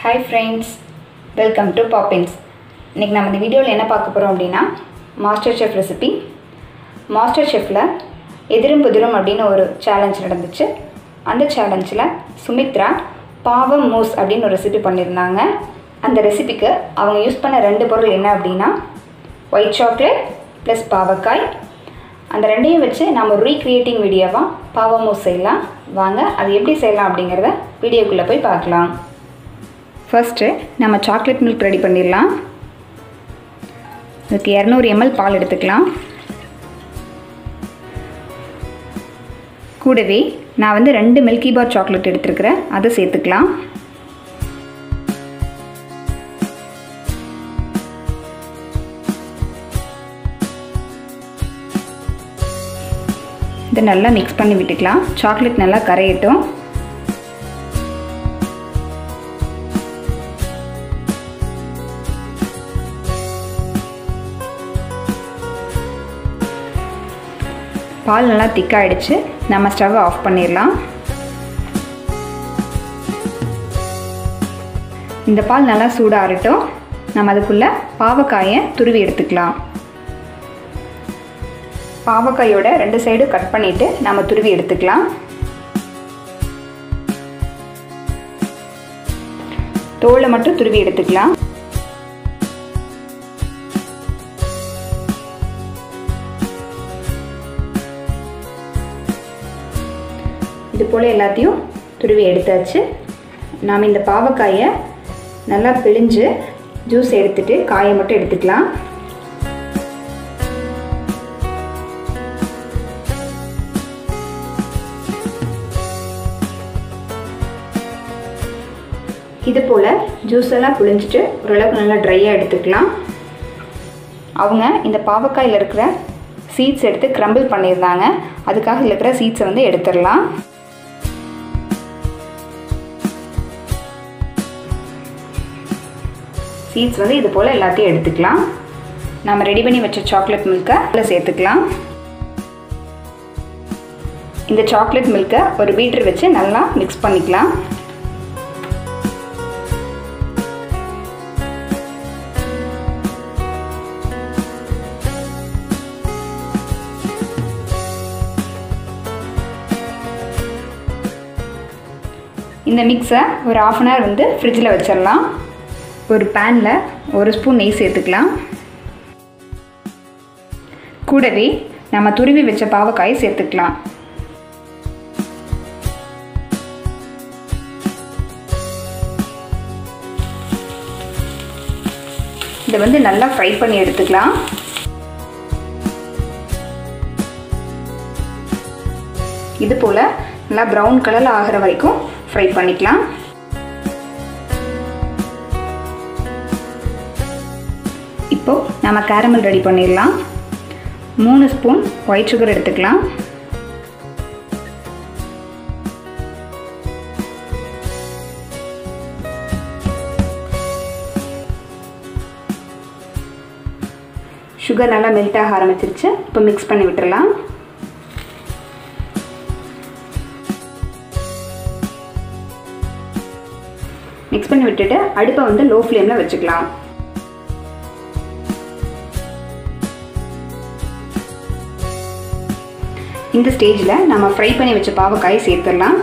hi friends welcome to Poppins இன்றைக்கி நம்ம இந்த வீடியோவில் என்ன பார்க்க போகிறோம் அப்படின்னா மாஸ்டர் ஷெஃப் ரெசிபி மாஸ்டர் ஷெஃப்பில் எதிரும் புதிரும் அப்படின்னு ஒரு சேலஞ்ச் நடந்துச்சு அந்த சேலஞ்சில் சுமித்ரா பாவம் மூஸ் அப்படின்னு ஒரு ரெசிபி பண்ணியிருந்தாங்க அந்த ரெசிபிக்கு அவங்க யூஸ் பண்ண ரெண்டு பொருள் என்ன அப்படின்னா ஒயிட் சாக்லேட் ப்ளஸ் பாவக்காய் அந்த ரெண்டையும் வச்சு நம்ம ரீக்ரியேட்டிங் வீடியோவாக பாவம் மூஸ் செய்யலாம் வாங்க அது எப்படி செய்யலாம் அப்படிங்கிறத வீடியோக்குள்ளே போய் பார்க்கலாம் ஃபர்ஸ்ட்டு நம்ம சாக்லேட் மில்க் ரெடி பண்ணிடலாம் இதுக்கு இரநூறு எம்எல் பால் எடுத்துக்கலாம் கூடவே நான் வந்து ரெண்டு மில்கி பார் சாக்லேட் எடுத்துருக்கிறேன் அதை சேர்த்துக்கலாம் இதை நல்லா மிக்ஸ் பண்ணி விட்டுக்கலாம் சாக்லேட் நல்லா கரையட்டும் பால் நல்லா திக்காயிடுச்சு நம்ம ஸ்டவ் ஆஃப் பண்ணிடலாம் இந்த பால் நல்லா சூடாகட்டும் நம்ம அதுக்குள்ளே பாவக்காயை துருவி எடுத்துக்கலாம் பாவக்காயோட ரெண்டு சைடும் கட் பண்ணிவிட்டு நம்ம துருவி எடுத்துக்கலாம் தோலை மட்டும் துருவி எடுத்துக்கலாம் இது போல் எல்லாத்தையும் துருவி எடுத்தாச்சு நாம் இந்த பாவக்காயை நல்லா பிழிஞ்சு ஜூஸ் எடுத்துட்டு காயை மட்டும் எடுத்துக்கலாம் இது போல் ஜூஸ் எல்லாம் புழிஞ்சிட்டு ஓரளவுக்கு நல்லா ட்ரையாக எடுத்துக்கலாம் அவங்க இந்த பாவக்காயில் இருக்கிற சீட்ஸ் எடுத்து க்ரம்பிள் பண்ணியிருந்தாங்க அதுக்காக இருக்கிற சீட்ஸை வந்து எடுத்துடலாம் சீட்ஸ் வந்து இது போல் எல்லாத்தையும் எடுத்துக்கலாம் நம்ம ரெடி பண்ணி வச்ச சாக்லேட் மில்கை அதில் சேர்த்துக்கலாம் இந்த சாக்லேட் மில்கை ஒரு பீட்டர் வச்சு நல்லா மிக்ஸ் பண்ணிக்கலாம் இந்த மிக்ஸை ஒரு ஆஃப் அன் ஹவர் வந்து ஃப்ரிட்ஜில் வச்சிடலாம் ஒரு பேனில் ஒரு ஸ்பூன் நெய் சேர்த்துக்கலாம் கூடவே நம்ம துருவி வச்ச பாவக்காயை சேர்த்துக்கலாம் இதை வந்து நல்லா ஃப்ரை பண்ணி எடுத்துக்கலாம் இது போல் நல்லா ப்ரௌன் கலரில் ஆகிற வரைக்கும் ஃப்ரை பண்ணிக்கலாம் இப்போது நம்ம கேரமல் ரெடி பண்ணிடலாம் மூணு ஸ்பூன் ஒயிட் சுகர் எடுத்துக்கலாம் சுகர் நல்லா மெல்ட் ஆக ஆரம்பிச்சிருச்சு இப்போ மிக்ஸ் பண்ணி விட்டுடலாம் மிக்ஸ் பண்ணி விட்டுட்டு அடுப்பை வந்து லோ ஃப்ளேமில் வச்சுக்கலாம் இந்த ஸ்டேஜில் நம்ம ஃப்ரை பண்ணி வச்ச பாவக்காயை சேர்த்துடலாம்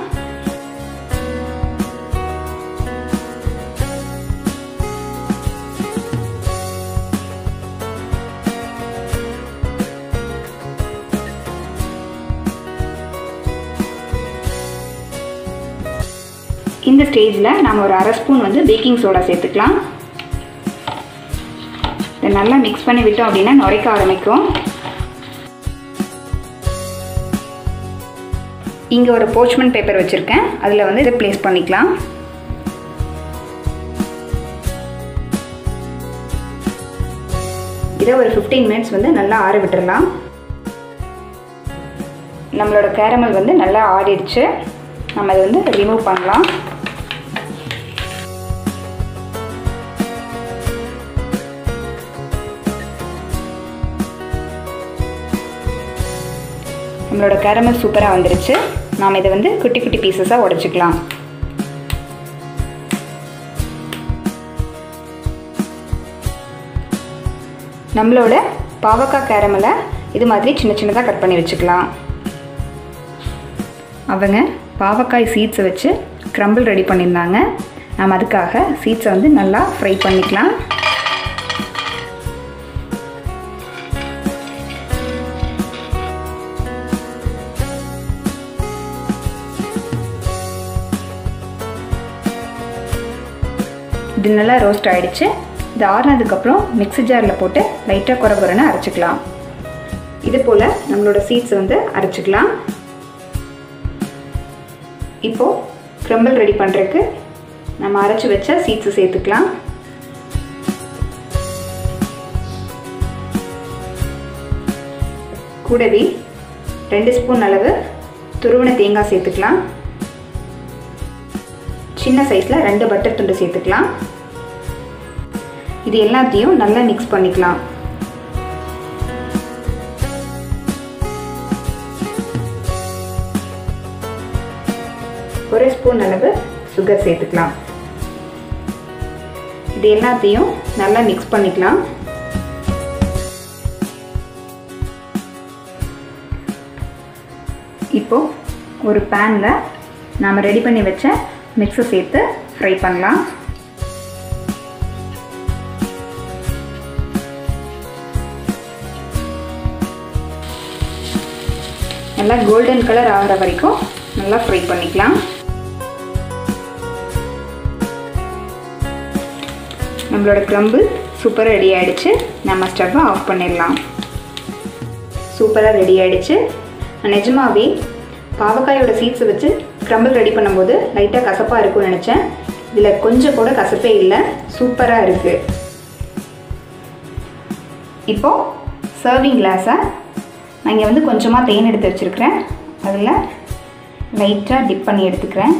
இந்த ஸ்டேஜில் நம்ம ஒரு அரை ஸ்பூன் வந்து பேக்கிங் சோடா சேர்த்துக்கலாம் இதை நல்லா மிக்ஸ் பண்ணி விட்டோம் அப்படின்னா நுரைக்க ஆரம்பிக்கும் இங்கே ஒரு போச்மெண்ட் பேப்பர் வச்சுருக்கேன் அதில் வந்து இதை ப்ளேஸ் பண்ணிக்கலாம் இதை ஒரு ஃபிஃப்டீன் மினிட்ஸ் வந்து நல்லா ஆற விட்டுடலாம் நம்மளோட கேரமல் வந்து நல்லா ஆறிடுச்சு நம்ம அதை வந்து ரிமூவ் பண்ணலாம் நம்மளோட கேரமல் சூப்பராக வந்துருச்சு நாம் இதை வந்து குட்டி குட்டி பீசஸாக உடச்சிக்கலாம் நம்மளோட பாவக்காய் கேரமலை இது மாதிரி சின்ன சின்னதாக கட் பண்ணி வச்சுக்கலாம் அவங்க பாவக்காய் சீட்ஸை வச்சு க்ரம்பிள் ரெடி பண்ணியிருந்தாங்க நம்ம அதுக்காக சீட்ஸை வந்து நல்லா ஃப்ரை பண்ணிக்கலாம் இது நல்லா ரோஸ்ட் ஆகிடுச்சு இது ஆறுனதுக்கப்புறம் மிக்ஸி ஜாரில் போட்டு லைட்டாக குறை குறைன்னு அரைச்சிக்கலாம் இது போல் நம்மளோட சீட்ஸ் வந்து அரைச்சிக்கலாம் இப்போது க்ரம்பிள் ரெடி பண்ணுறதுக்கு நம்ம அரைச்சி வச்ச சீட்ஸை சேர்த்துக்கலாம் கூடவே ரெண்டு ஸ்பூன் அளவு துருவன தேங்காய் சேர்த்துக்கலாம் சின்ன சைஸில் ரெண்டு பட்டர் துண்டு சேர்த்துக்கலாம் இது எல்லாத்தையும் நல்லா மிக்ஸ் பண்ணிக்கலாம் ஒரு ஸ்பூன் அளவு சுகர் சேர்த்துக்கலாம் இது எல்லாத்தையும் நல்லா மிக்ஸ் பண்ணிக்கலாம் இப்போ ஒரு பேனில் நாம் ரெடி பண்ணி வச்ச மிக்ஸை சேர்த்து ஃப்ரை பண்ணலாம் நல்லா கோல்டன் கலர் ஆகிற வரைக்கும் நல்லா ஃப்ரை பண்ணிக்கலாம் நம்மளோட க்ரம்பு சூப்பராக ரெடி ஆகிடுச்சு நம்ம ஸ்டவ்வை ஆஃப் பண்ணிடலாம் சூப்பராக ரெடி ஆகிடுச்சு நிஜமாவே பாவக்காயோட சீட்ஸை வச்சு க்ரம்பிள் ரெடி பண்ணும்போது லைட்டாக கசப்பாக இருக்கும்னு நினச்சேன் இதில் கொஞ்சம் கூட கசப்பே இல்லை சூப்பராக இருக்குது இப்போது சர்விங் கிளாஸை நான் இங்கே வந்து கொஞ்சமாக தேன் எடுத்து வச்சுருக்கிறேன் அதில் லைட்டாக டிப் பண்ணி எடுத்துக்கிறேன்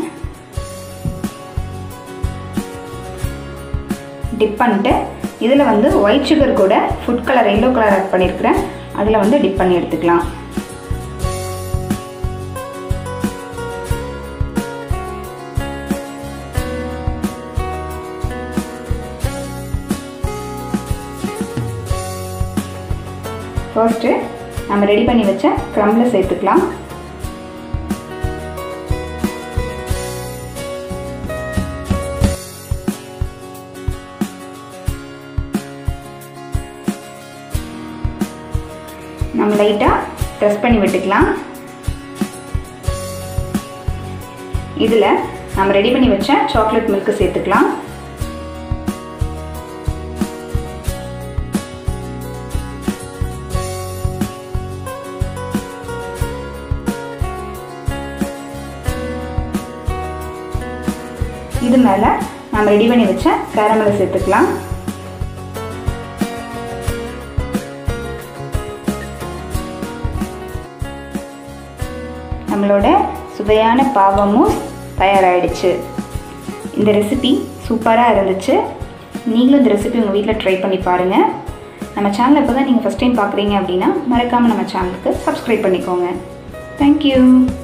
டிப் பண்ணிட்டு இதில் வந்து ஒயிட் சுகர் கூட food colour yellow colour add பண்ணியிருக்கிறேன் அதில் வந்து டிப் பண்ணி எடுத்துக்கலாம் ஃபர்ஸ்ட்டு நம்ம ரெடி பண்ணி வச்ச க்ரம்பில் சேர்த்துக்கலாம் நம்ம லைட்டாக ப்ரெஸ் பண்ணி விட்டுக்கலாம் இதில் நம்ம ரெடி பண்ணி வச்ச சாக்லேட் மில்க்கு சேர்த்துக்கலாம் இது மேலே நம்ம ரெடி பண்ணி வச்ச கேரமலை சேர்த்துக்கலாம் நம்மளோட சுவையான பாவ மூஸ் தயாராகிடுச்சு இந்த ரெசிபி சூப்பராக இருந்துச்சு நீங்களும் இந்த ரெசிபி உங்கள் வீட்டில் ட்ரை பண்ணி பாருங்கள் நம்ம சேனலை இப்போ தான் நீங்கள் ஃபஸ்ட் டைம் பார்க்குறீங்க அப்படின்னா மறக்காமல் நம்ம சேனலுக்கு சப்ஸ்கிரைப் பண்ணிக்கோங்க தேங்க்யூ